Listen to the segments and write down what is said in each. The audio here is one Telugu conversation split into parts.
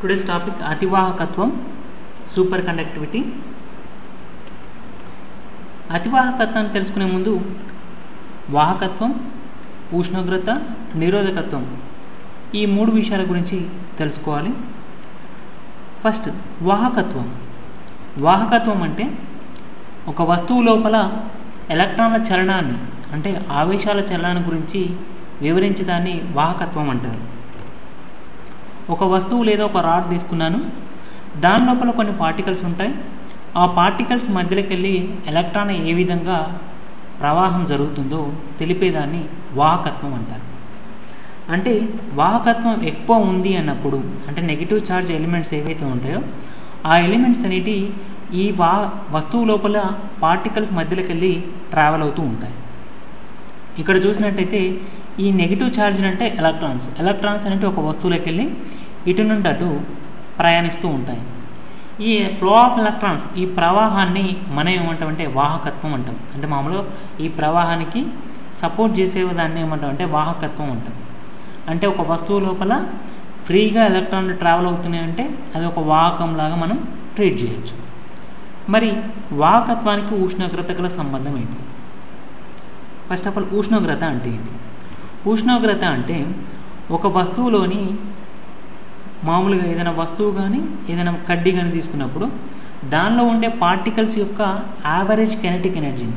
టుడేస్ టాపిక్ అతివాహకత్వం సూపర్ కండక్టివిటీ అతివాహకత్వాన్ని తెలుసుకునే ముందు వాహకత్వం ఉష్ణోగ్రత నిరోధకత్వం ఈ మూడు విషయాల గురించి తెలుసుకోవాలి ఫస్ట్ వాహకత్వం వాహకత్వం అంటే ఒక వస్తువు లోపల ఎలక్ట్రాన్ల చలనాన్ని అంటే ఆవేశాల చలనాన్ని గురించి వివరించి దాన్ని వాహకత్వం అంటారు ఒక వస్తువు లేదా ఒక రాడ్ తీసుకున్నాను దాని లోపల కొన్ని పార్టికల్స్ ఉంటాయి ఆ పార్టికల్స్ మధ్యలోకి వెళ్ళి ఎలక్ట్రాన్ ఏ విధంగా ప్రవాహం జరుగుతుందో తెలిపేదాన్ని వాహకత్వం అంటారు అంటే వాహకత్వం ఎక్కువ ఉంది అన్నప్పుడు అంటే నెగిటివ్ ఛార్జ్ ఎలిమెంట్స్ ఏవైతే ఉంటాయో ఆ ఎలిమెంట్స్ అనేటి ఈ వా వస్తువు లోపల పార్టికల్స్ మధ్యలోకి వెళ్ళి ట్రావెల్ అవుతూ ఉంటాయి ఇక్కడ చూసినట్టయితే ఈ నెగిటివ్ ఛార్జ్ అంటే ఎలక్ట్రాన్స్ ఎలక్ట్రాన్స్ అనేవి ఒక వస్తువులోకి వెళ్ళి ఇటు నుండి అటు ప్రయాణిస్తూ ఉంటాయి ఈ ఫ్లో ఆఫ్ ఎలక్ట్రాన్స్ ఈ ప్రవాహాన్ని మనం ఏమంటామంటే వాహకత్వం అంటాం అంటే మామూలుగా ఈ ప్రవాహానికి సపోర్ట్ చేసే దాన్ని ఏమంటాం అంటే వాహకత్వం అంటాం అంటే ఒక వస్తువు లోపల ఫ్రీగా ఎలక్ట్రాన్లు ట్రావెల్ అవుతున్నాయి అంటే అది ఒక వాహకంలాగా మనం ట్రీట్ చేయొచ్చు మరి వాహకత్వానికి ఉష్ణోగ్రత గల సంబంధం ఏంటి ఫస్ట్ ఆఫ్ ఆల్ ఉష్ణోగ్రత అంటే ఏంటి ఉష్ణోగ్రత అంటే ఒక వస్తువులోని మామూలుగా ఏదైనా వస్తువు కానీ ఏదైనా కడ్డీ కానీ తీసుకున్నప్పుడు దానిలో ఉండే పార్టికల్స్ యొక్క యావరేజ్ కెనటిక్ ఎనర్జీని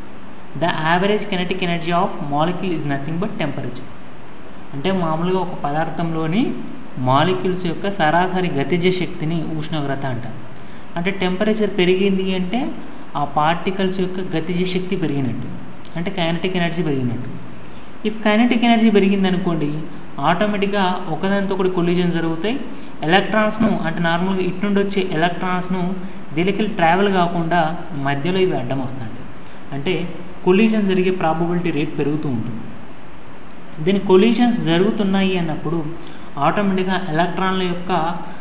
the average kinetic energy of molecule is nothing but temperature అంటే మామూలుగా ఒక పదార్థంలోని మాలిక్యూల్స్ యొక్క సరాసరి గతిజ శక్తిని ఉష్ణోగ్రత అంటారు అంటే టెంపరేచర్ పెరిగింది అంటే ఆ పార్టికల్స్ యొక్క గతిజ శక్తి పెరిగినట్టు అంటే కైనటిక్ ఎనర్జీ పెరిగినట్టు ఇఫ్ కైనటిక్ ఎనర్జీ పెరిగింది అనుకోండి ఆటోమేటిక్గా ఒకదానితో ఒకటి కొలిజన్ జరుగుతాయి ఎలక్ట్రాన్స్ను అంటే నార్మల్గా ఇటు నుండి వచ్చే ఎలక్ట్రాన్స్ను దీనికి ట్రావెల్ కాకుండా మధ్యలో ఇవి అడ్డం వస్తాయి అంటే కొలిజన్ జరిగే ప్రాబబిలిటీ రేట్ పెరుగుతూ ఉంటుంది దీని కొలిజన్స్ జరుగుతున్నాయి అన్నప్పుడు ఆటోమేటిక్గా ఎలక్ట్రాన్ల యొక్క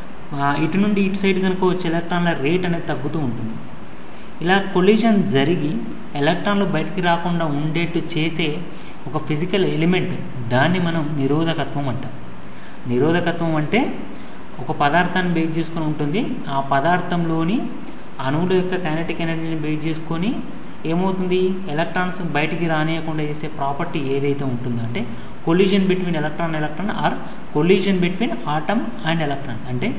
ఇటు నుండి ఇటు సైడ్ కనుక వచ్చే ఎలక్ట్రాన్ల రేట్ అనేది తగ్గుతూ ఉంటుంది ఇలా కొలిజన్ జరిగి ఎలక్ట్రాన్లు బయటికి రాకుండా ఉండేట్టు చేసే ఒక ఫిజికల్ ఎలిమెంట్ దాన్ని మనం నిరోధకత్వం అంటాం నిరోధకత్వం అంటే ఒక పదార్థాన్ని బేస్ చేసుకొని ఉంటుంది ఆ పదార్థంలోని అణువుల యొక్క కైనటిక్ ఎనర్జీని బేస్ చేసుకొని ఏమవుతుంది ఎలక్ట్రాన్స్ బయటికి రానియకుండా చేసే ప్రాపర్టీ ఏదైతే ఉంటుందో అంటే collision between electron electron or collision between atom and electrons అంటే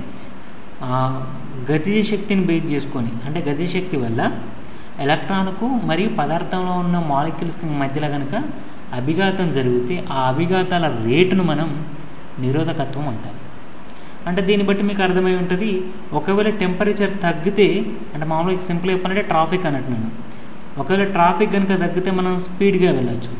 గతిజ శక్తిని బేస్ చేసుకొని అంటే గతిజ శక్తి వల్ల ఎలక్ట్రాన్కు మరియు పదార్థంలో ఉన్న మాలిక్యూల్స్ మధ్యలో కనుక అభిఘాతం జరిగితే ఆ అభిఘాతాల రేటును మనం నిరోధకత్వం అంటాం అంటే దీన్ని బట్టి మీకు అర్థమై ఉంటుంది ఒకవేళ టెంపరేచర్ తగ్గితే అంటే మామూలుగా సింపుల్ చెప్పాలంటే ట్రాఫిక్ అన్నట్టు నేను ఒకవేళ ట్రాఫిక్ కనుక తగ్గితే మనం స్పీడ్గా వెళ్ళచ్చు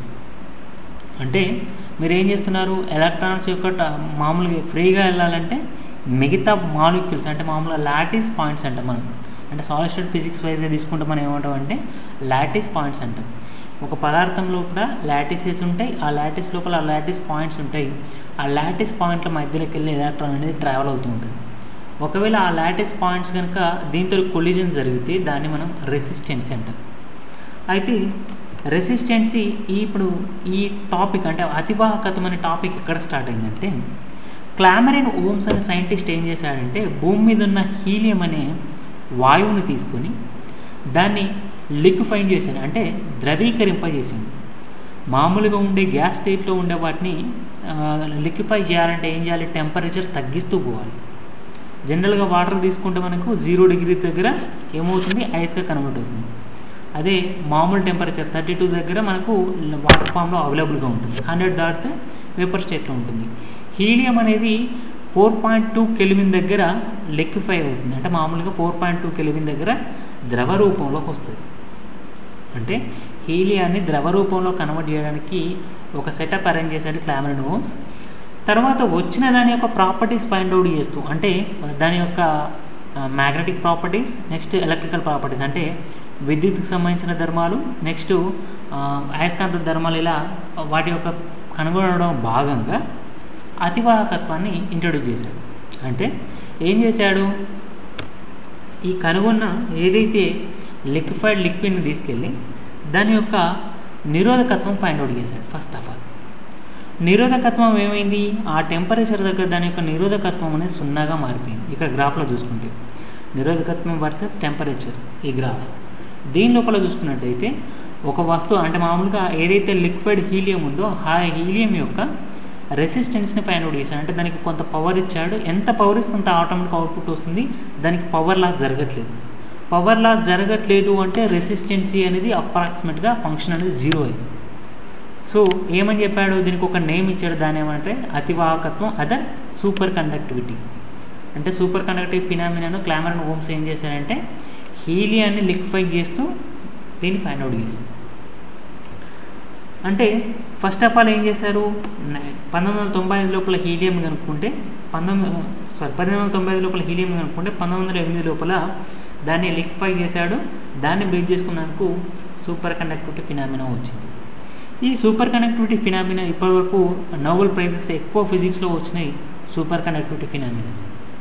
అంటే మీరు ఏం చేస్తున్నారు ఎలక్ట్రాన్స్ యొక్క మామూలుగా ఫ్రీగా వెళ్ళాలంటే మిగతా మాలిక్యూల్స్ అంటే మామూలుగా లాటిస్ పాయింట్స్ అంటాం మనం అంటే సాలిడ్ స్టేట్ ఫిజిక్స్ వైజ్గా తీసుకుంటే మనం ఏమంటాం అంటే లాటిస్ పాయింట్స్ అంటాం ఒక పదార్థంలో కూడా లాటిసెస్ ఉంటాయి ఆ లాటిస్ లోపల ఆ లాటిస్ పాయింట్స్ ఉంటాయి ఆ లాటిస్ పాయింట్ల మధ్యలోకి వెళ్ళి ఎలక్ట్రాన్ అనేది ట్రావెల్ అవుతూ ఉంటుంది ఒకవేళ ఆ లాటిస్ పాయింట్స్ కనుక దీంతో కొలిజన్ జరిగితే దాన్ని మనం రెసిస్టెన్స్ అంటాం అయితే రెసిస్టెన్సీ ఇప్పుడు ఈ టాపిక్ అంటే అతివాహకతం అనే టాపిక్ ఎక్కడ స్టార్ట్ అయిందంటే క్లామరిన్ ఓమ్స్ అనే సైంటిస్ట్ ఏం చేశాడంటే భూమి మీద ఉన్న హీలియం అనే వాయువుని తీసుకొని దాన్ని లిక్విఫైన్ చేశాడు అంటే ద్రవీకరింపజేసింది మామూలుగా ఉండే గ్యాస్ స్టేట్లో ఉండే వాటిని లిక్విఫై చేయాలంటే ఏం చేయాలి టెంపరేచర్ తగ్గిస్తూ పోవాలి జనరల్గా వాటర్ తీసుకుంటే మనకు జీరో డిగ్రీ దగ్గర ఏమవుతుంది ఐస్గా కన్వర్ట్ అవుతుంది అదే మామూలు టెంపరేచర్ థర్టీ టూ దగ్గర మనకు వాటర్ ఫామ్లో అవైలబుల్గా ఉంటుంది హండ్రెడ్ దాటితే వేపర్ స్టేట్లో ఉంటుంది హీలియం అనేది ఫోర్ పాయింట్ టూ కెలివిన్ దగ్గర లిక్విఫై అవుతుంది అంటే మామూలుగా ఫోర్ పాయింట్ టూ కెలివిన్ దగ్గర ద్రవ రూపంలోకి వస్తుంది అంటే హీలియాన్ని ద్రవ రూపంలో కన్వర్ట్ చేయడానికి ఒక సెటప్ అరేంజ్ చేశాడు క్లామరిన్ హోమ్స్ తర్వాత వచ్చిన దాని యొక్క ప్రాపర్టీస్ ఫైండ్ అవుట్ చేస్తూ అంటే దాని యొక్క magnetic properties next electrical properties అంటే విద్యుత్కి సంబంధించిన ధర్మాలు నెక్స్ట్ అయస్కాంత ధర్మాలు ఇలా వాటి యొక్క కనుగొనడం భాగంగా అతివాహకత్వాన్ని ఇంట్రడ్యూస్ చేశాడు అంటే ఏం చేశాడు ఈ కనుగొన్న ఏదైతే లిక్విఫైడ్ లిక్విడ్ని తీసుకెళ్ళి దాని యొక్క నిరోధకత్వం ఫైండ్ అవుట్ చేశాడు ఫస్ట్ ఆఫ్ ఆల్ నిరోధకత్వం ఏమైంది ఆ టెంపరేచర్ దగ్గర దాని యొక్క నిరోధకత్వం అనేది సున్నాగా మారిపోయింది ఇక్కడ గ్రాఫ్లో చూసుకుంటే నిరోధకత్వం వర్సెస్ టెంపరేచర్ ఈ గ్రాఫ్ దీని లోపల చూసుకున్నట్టయితే ఒక వస్తువు అంటే మామూలుగా ఏదైతే లిక్విడ్ హీలియం ఉందో ఆ హీలియం యొక్క రెసిస్టెన్స్ని ఫైండ్ అవుట్ చేశాడు అంటే దానికి కొంత పవర్ ఇచ్చాడు ఎంత పవర్ ఇస్తే అంత ఆటోమేటిక్ అవుట్పుట్ వస్తుంది దానికి పవర్ లాస్ జరగట్లేదు పవర్ లాస్ జరగట్లేదు అంటే రెసిస్టెన్సీ అనేది అప్రాక్సిమేట్గా ఫంక్షన్ అనేది జీరో అయింది సో ఏమని చెప్పాడు దీనికి ఒక నేమ్ ఇచ్చాడు దాని ఏమంటే అతివాహకత్వం అదర్ సూపర్ కండక్టివిటీ అంటే సూపర్ కండక్టివ్ ఫినామినాను క్లామరన్ హోమ్స్ ఏం చేశారంటే హీలియాన్ని లిక్విఫై చేస్తూ దీన్ని ఫైండ్ అవుట్ చేశారు అంటే ఫస్ట్ ఆఫ్ ఆల్ ఏం చేశారు పంతొమ్మిది వందల తొంభై ఐదు లోపల హీలియం కనుక్కుంటే పంతొమ్మిది సారీ పద్దెనిమిది వందల తొంభై ఐదు లోపల హీలియం కనుక్కుంటే పంతొమ్మిది వందల ఎనిమిది లోపల దాన్ని లిక్విఫై చేశాడు దాన్ని బేస్ చేసుకున్నందుకు సూపర్ కండక్టివిటీ ఫినామినా వచ్చింది ఈ సూపర్ కండక్టివిటీ ఫినామినా ఇప్పటివరకు నోబెల్ ప్రైజెస్ ఎక్కువ ఫిజిక్స్లో వచ్చినాయి సూపర్ కండక్టివిటీ ఫినామినా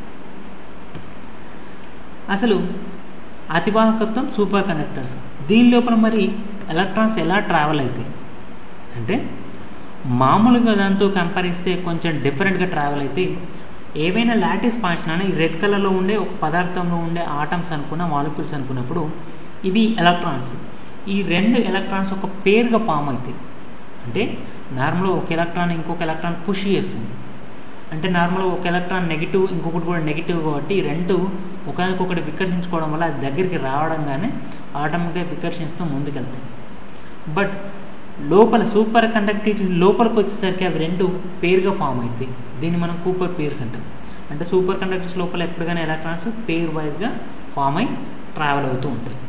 అసలు అతివాహకత్వం సూపర్ కండక్టర్స్ దీని లోపల మరి ఎలక్ట్రాన్స్ ఎలా ట్రావెల్ అవుతాయి అంటే మామూలుగా దాంతో కంపేర్ చేస్తే కొంచెం డిఫరెంట్గా ట్రావెల్ అయితే ఏవైనా లాటిస్ పాయింట్స్ ఈ రెడ్ కలర్లో ఉండే ఒక పదార్థంలో ఉండే ఆటమ్స్ అనుకున్న మాలిక్యూల్స్ అనుకున్నప్పుడు ఇవి ఎలక్ట్రాన్స్ ఈ రెండు ఎలక్ట్రాన్స్ ఒక పేరుగా ఫామ్ అవుతాయి అంటే నార్మల్గా ఒక ఎలక్ట్రాన్ ఇంకొక ఎలక్ట్రాన్ పుష్ చేస్తుంది అంటే నార్మల్గా ఒక ఎలక్ట్రాన్ నెగిటివ్ ఇంకొకటి కూడా నెగిటివ్ కాబట్టి ఈ రెండు ఒకరికొకటి వికర్షించుకోవడం వల్ల అది దగ్గరికి రావడంగానే ఆటోమేటిక్గా వికర్షిస్తూ ముందుకెళ్తాయి బట్ లోపల సూపర్ కండక్టివిటీ లోపలికి వచ్చేసరికి అవి రెండు పేరుగా ఫామ్ అవుతాయి దీన్ని మనం కూపర్ పేర్స్ అంటాం అంటే సూపర్ కండక్టర్స్ లోపల ఎప్పుడుగానే ఎలక్ట్రాన్స్ పేర్ వైజ్గా ఫామ్ అయి ట్రావెల్ అవుతూ ఉంటాయి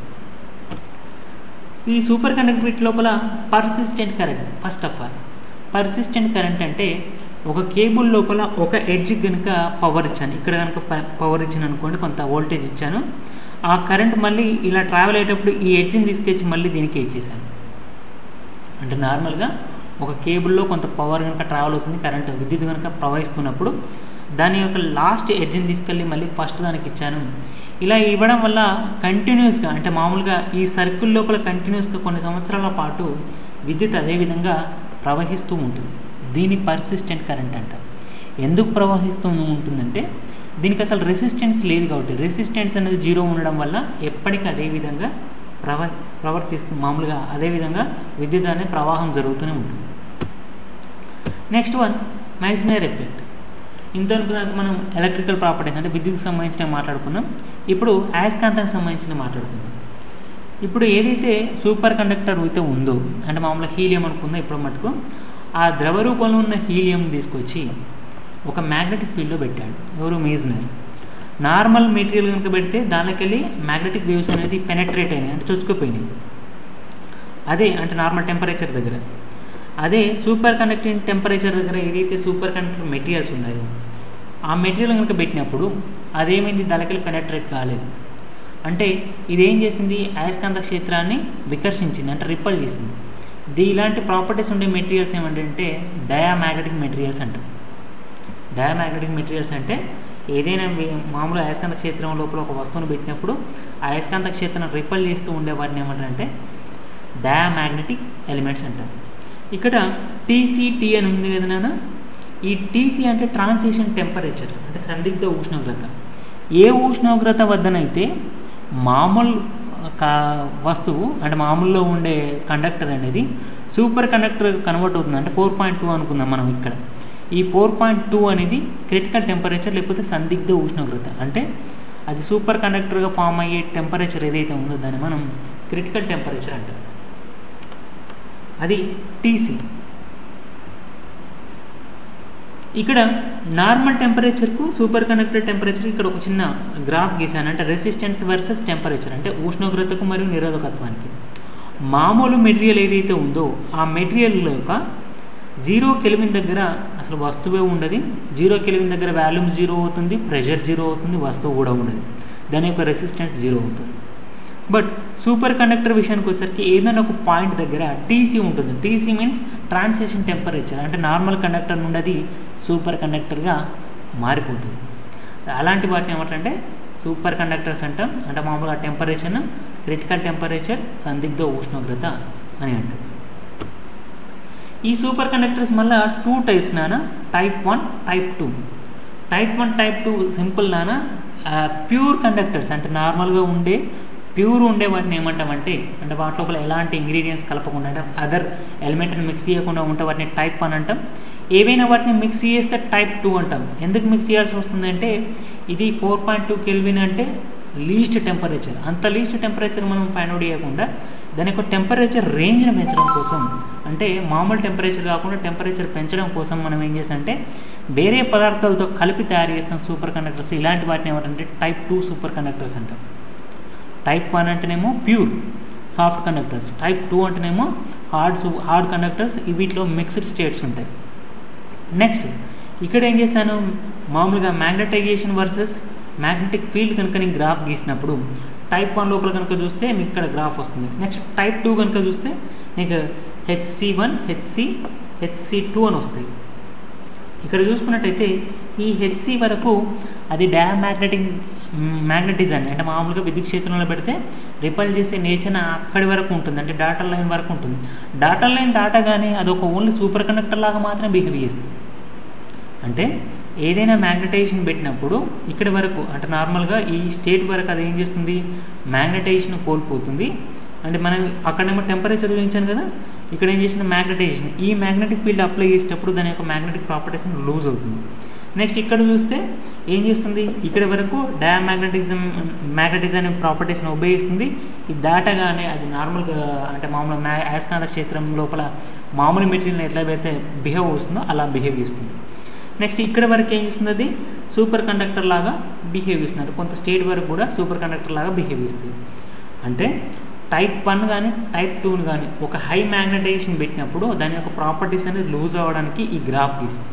ఈ సూపర్ కండక్టివిటీ లోపల persistent current first of all persistent current అంటే ఒక కేబుల్ లోపల ఒక ఎడ్జ్ కనుక పవర్ ఇచ్చాను ఇక్కడ కనుక పవర్ ఇచ్చాను అనుకోండి కొంత వోల్టేజ్ ఇచ్చాను ఆ కరెంట్ మళ్ళీ ఇలా ట్రావెల్ అయ్యేటప్పుడు ఈ ఎడ్జ్ని తీసుకొచ్చి మళ్ళీ దీనికి ఇచ్చేసాను అంటే నార్మల్గా ఒక కేబుల్లో కొంత పవర్ కనుక ట్రావెల్ అవుతుంది కరెంట్ విద్యుత్ కనుక ప్రవహిస్తున్నప్పుడు దాని యొక్క లాస్ట్ ఎడ్జ్ని తీసుకెళ్ళి మళ్ళీ ఫస్ట్ దానికి ఇచ్చాను ఇలా ఇవ్వడం వల్ల కంటిన్యూస్గా అంటే మామూలుగా ఈ సర్కిల్ లోపల కంటిన్యూస్గా కొన్ని సంవత్సరాల పాటు విద్యుత్ అదేవిధంగా ప్రవహిస్తూ ఉంటుంది దీని పర్సిస్టెంట్ కరెంట్ అంట ఎందుకు ప్రవహిస్తూ ఉంటుందంటే దీనికి అసలు రెసిస్టెన్స్ లేదు కాబట్టి రెసిస్టెన్స్ అనేది జీరో ఉండడం వల్ల ఎప్పటికీ అదే విధంగా ప్రవ ప్రవర్తిస్తూ మామూలుగా అదేవిధంగా విద్యుత్ అనే ప్రవాహం జరుగుతూనే ఉంటుంది నెక్స్ట్ వన్ మైజినర్ ఎఫెక్ట్ ఇంతవరకు దాకా మనం ఎలక్ట్రికల్ ప్రాపర్టీస్ అంటే విద్యుత్కి సంబంధించిన మాట్లాడుకున్నాం ఇప్పుడు అయస్కాంతానికి సంబంధించిన మాట్లాడుకుందాం ఇప్పుడు ఏదైతే సూపర్ కండక్టర్ అయితే ఉందో అంటే మామూలుగా హీలియం అనుకుందో ఇప్పుడు మటుకు ఆ ద్రవ రూపంలో ఉన్న హీలియం తీసుకొచ్చి ఒక మ్యాగ్నెటిక్ ఫీల్డ్లో పెట్టాడు ఎవరు మేజనర్ నార్మల్ మెటీరియల్ కనుక పెడితే దానిలోకి వెళ్ళి మ్యాగ్నెటిక్ వేవ్స్ అనేది పెనట్రేట్ అయినాయి అంటే చొచ్చుకుపోయినాయి అదే అంటే నార్మల్ టెంపరేచర్ దగ్గర అదే సూపర్ కండక్టింగ్ టెంపరేచర్ దగ్గర ఏదైతే సూపర్ కండక్టింగ్ మెటీరియల్స్ ఉన్నాయో ఆ మెటీరియల్ కనుక పెట్టినప్పుడు అదేమైంది దానికెళ్ళి పెనట్రేట్ కాలేదు అంటే ఇదేం చేసింది అయస్కాంత క్షేత్రాన్ని వికర్షించింది అంటే రిపల్ చేసింది ఇది ఇలాంటి ప్రాపర్టీస్ ఉండే మెటీరియల్స్ ఏమంటే డయామాగ్నెటిక్ మెటీరియల్స్ అంటాం డయామాగ్నెటిక్ మెటీరియల్స్ అంటే ఏదైనా మామూలు అయస్కాంత క్షేత్రం లోపల ఒక వస్తువును పెట్టినప్పుడు ఆ అయస్కాంత క్షేత్రం రిపల్ చేస్తూ ఉండే వాటిని ఏమంటారంటే డయామాగ్నెటిక్ ఎలిమెంట్స్ అంటారు ఇక్కడ టీసీటీ అని ఉంది కదా నాన్న ఈ టీసీ అంటే ట్రాన్సిషన్ టెంపరేచర్ అంటే సందిగ్ధ ఉష్ణోగ్రత ఏ ఉష్ణోగ్రత వద్దనైతే మామూలు కా వస్తువు అంటే మామూలులో ఉండే కండక్టర్ అనేది సూపర్ కండక్టర్ కన్వర్ట్ అవుతుంది అంటే ఫోర్ పాయింట్ టూ అనుకుందాం మనం ఇక్కడ ఈ ఫోర్ పాయింట్ టూ అనేది క్రిటికల్ టెంపరేచర్ లేకపోతే సందిగ్ధ ఉష్ణోగ్రత అంటే అది సూపర్ కండక్టర్గా ఫామ్ అయ్యే టెంపరేచర్ ఏదైతే ఉందో దాన్ని మనం క్రిటికల్ టెంపరేచర్ అంటాం అది టీసీ ఇక్కడ నార్మల్ టెంపరేచర్కు సూపర్ కండక్టర్ టెంపరేచర్ ఇక్కడ ఒక చిన్న గ్రాఫ్ గీసాను అంటే రెసిస్టెన్స్ వర్సెస్ టెంపరేచర్ అంటే ఉష్ణోగ్రతకు మరియు నిరోధకత్వానికి మామూలు మెటీరియల్ ఏదైతే ఉందో ఆ మెటీరియల్ యొక్క జీరో కెలివిన్ దగ్గర అసలు వస్తువే ఉండదు జీరో కెలివిన్ దగ్గర వాల్యూమ్ జీరో అవుతుంది ప్రెషర్ జీరో అవుతుంది వస్తువు కూడా ఉండదు దాని యొక్క రెసిస్టెన్స్ జీరో అవుతుంది బట్ సూపర్ కండక్టర్ విషయానికి వచ్చేసరికి ఏదైనా ఒక పాయింట్ దగ్గర టీసీ ఉంటుంది టీసీ మీన్స్ ట్రాన్సిషన్ టెంపరేచర్ అంటే నార్మల్ కండక్టర్ నుండి అది సూపర్ కండక్టర్గా మారిపోతుంది అలాంటి వాటిని ఏమంటే సూపర్ కండక్టర్స్ అంటాం అంటే మామూలుగా టెంపరేచర్ క్రిటికల్ టెంపరేచర్ సందిగ్ధ ఉష్ణోగ్రత అని అంటారు ఈ సూపర్ కండక్టర్స్ మళ్ళీ టూ టైప్స్ నాన్న type one type two type one type two simple నాన్న ప్యూర్ కండక్టర్స్ అంటే నార్మల్గా ఉండే ప్యూర్ ఉండే వాటిని ఏమంటామంటే అంటే వాటి లోపల ఎలాంటి ఇంగ్రీడియంట్స్ కలపకుండా అంటే అదర్ ఎలిమెంట్ని మిక్స్ చేయకుండా ఉంటే వాటిని టైప్ వన్ అంటాం ఏవైనా వాటిని మిక్స్ చేస్తే టైప్ టూ అంటాం ఎందుకు మిక్స్ చేయాల్సి వస్తుందంటే ఇది ఫోర్ పాయింట్ టూ కెల్విన్ అంటే లీస్ట్ టెంపరేచర్ అంత లీస్ట్ టెంపరేచర్ మనం ఫైండ్ అవుట్ చేయకుండా దాని యొక్క టెంపరేచర్ రేంజ్ని పెంచడం కోసం అంటే మామూలు టెంపరేచర్ కాకుండా టెంపరేచర్ పెంచడం కోసం మనం ఏం చేస్తామంటే వేరే పదార్థాలతో కలిపి తయారు చేస్తాం సూపర్ కండక్టర్స్ ఇలాంటి వాటిని ఏమంటే టైప్ టూ సూపర్ కండక్టర్స్ అంటాం టైప్ వన్ అంటేనేమో pure soft conductors type two అంటేనేమో హార్డ్ హార్డ్ కండక్టర్స్ వీటిలో మిక్స్డ్ స్టేట్స్ ఉంటాయి నెక్స్ట్ ఇక్కడ ఏం చేశాను మామూలుగా మ్యాగ్నటైజేషన్ వర్సెస్ మ్యాగ్నెటిక్ ఫీల్డ్ కనుక నేను గ్రాఫ్ గీసినప్పుడు టైప్ వన్ లోపల కనుక చూస్తే మీకు ఇక్కడ గ్రాఫ్ వస్తుంది నెక్స్ట్ టైప్ టూ కనుక చూస్తే నీకు HC one HC HC two అని వస్తాయి ఇక్కడ చూసుకున్నట్టయితే ఈ హెచ్సి వరకు అది డయామాగ్నెటిక్ మ్యాగ్నెటిజం అంటే మామూలుగా విద్యుత్ క్షేత్రంలో పెడితే రిపల్ చేసే నేచర్ అక్కడి వరకు ఉంటుంది అంటే డాటా లైన్ వరకు ఉంటుంది డాటా లైన్ దాటగానే అది ఒక ఓన్లీ సూపర్ కండక్టర్ లాగా మాత్రమే బిహేవ్ చేస్తుంది అంటే ఏదైనా మ్యాగ్నటైజేషన్ పెట్టినప్పుడు ఇక్కడి వరకు అంటే నార్మల్గా ఈ స్టేట్ వరకు అది ఏం చేస్తుంది మ్యాగ్నటైజేషన్ కోల్పోతుంది అంటే మనం అక్కడేమో టెంపరేచర్ చూపించాను కదా ఇక్కడ ఏం చేసిన మ్యాగ్నటైజేషన్ ఈ మ్యాగ్నెటిక్ ఫీల్డ్ అప్లై చేసేటప్పుడు దాని యొక్క మ్యాగ్నెటిక్ ప్రాపర్టీస్ లూజ్ అవుతుంది నెక్స్ట్ ఇక్కడ చూస్తే ఏం చేస్తుంది ఇక్కడ వరకు డయామాగ్నటిజం మ్యాగ్నటిజం అనే ప్రాపర్టీస్ని ఉపయోగిస్తుంది ఇది దాటగానే అది నార్మల్గా అంటే మామూలు మ్యా అయస్కాంత క్షేత్రం లోపల మామూలు మెటీరియల్ ఎట్లా అయితే బిహేవ్ వస్తుందో అలా బిహేవ్ చేస్తుంది నెక్స్ట్ ఇక్కడ వరకు ఏం చేస్తుంది అది సూపర్ కండక్టర్ లాగా బిహేవ్ చేస్తున్నారు కొంత స్టేట్ వరకు కూడా సూపర్ కండక్టర్ లాగా బిహేవ్ చేస్తుంది అంటే టైప్ వన్ కానీ టైప్ టూని కానీ ఒక హై మ్యాగ్నటైజేషన్ పెట్టినప్పుడు దాని యొక్క ప్రాపర్టీస్ అనేది లూజ్ అవ్వడానికి ఈ గ్రాఫ్ గీస్తుంది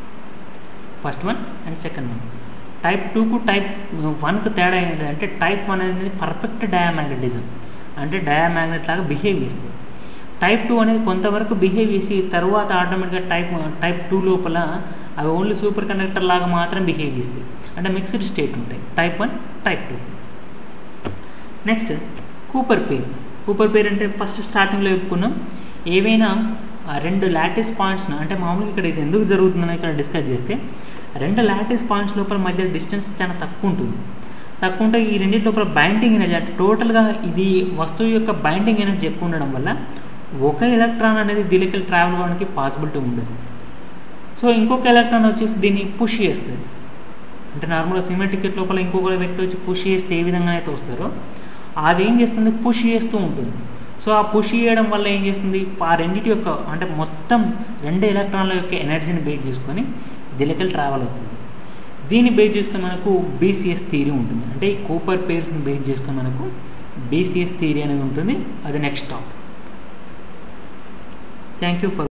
first one and second one type టూకు టైప్ వన్కు తేడా ఏంటి అంటే టైప్ వన్ అనేది పర్ఫెక్ట్ డయామాగ్నటిజం అంటే డయామాగ్నెట్ లాగా బిహేవ్ చేస్తుంది టైప్ టూ అనేది కొంతవరకు బిహేవ్ చేసి తర్వాత ఆటోమేటిక్గా టైప్ టైప్ టూ లోపల అవి ఓన్లీ సూపర్ కండక్టర్ లాగా మాత్రం బిహేవ్ చేస్తాయి అంటే మిక్స్డ్ స్టేట్ ఉంటాయి type one type two next cooper pair cooper pair అంటే ఫస్ట్ స్టార్టింగ్లో చెప్పుకున్నాం ఏవైనా రెండు లాటిస్ పాయింట్స్ను అంటే మామూలుగా ఇక్కడ ఇది ఎందుకు జరుగుతుందని ఇక్కడ డిస్కస్ చేస్తే రెండు లాటిస్ పాయింట్స్ లోపల మధ్య డిస్టెన్స్ చాలా తక్కువ ఉంటుంది తక్కువ ఉంటే ఈ రెండింటి లోపల బైండింగ్ ఎనర్జీ అంటే టోటల్గా ఇది వస్తువు యొక్క బైండింగ్ ఎనర్జీ ఎక్కువ ఉండడం వల్ల ఒక ఎలక్ట్రాన్ అనేది దీనికి ట్రావెల్ అవ్వడానికి పాసిబిలిటీ ఉండదు సో ఇంకొక ఎలక్ట్రాన్ వచ్చేసి దీన్ని పుష్ చేస్తుంది అంటే నార్మల్గా సిమెంట్ టికెట్ లోపల ఇంకొక వ్యక్తి వచ్చి పుష్ చేస్తే ఏ విధంగా అయితే వస్తారో అది ఏం చేస్తుంది పుష్ చేస్తూ ఉంటుంది సో ఆ పుష్ చేయడం వల్ల ఏం చేస్తుంది ఆ రెండింటి యొక్క అంటే మొత్తం రెండు ఎలక్ట్రాన్ల యొక్క ఎనర్జీని బేస్ చేసుకొని దిలకల్ ట్రావెల్ అవుతుంది దీన్ని బేస్ చేసుకొని మనకు బీసీఎస్ థియరీ ఉంటుంది అంటే ఈ కూపర్ పేర్స్ని బేస్ చేసుకొని మనకు బీసీఎస్ థియరీ అనేది ఉంటుంది అది next top thank you for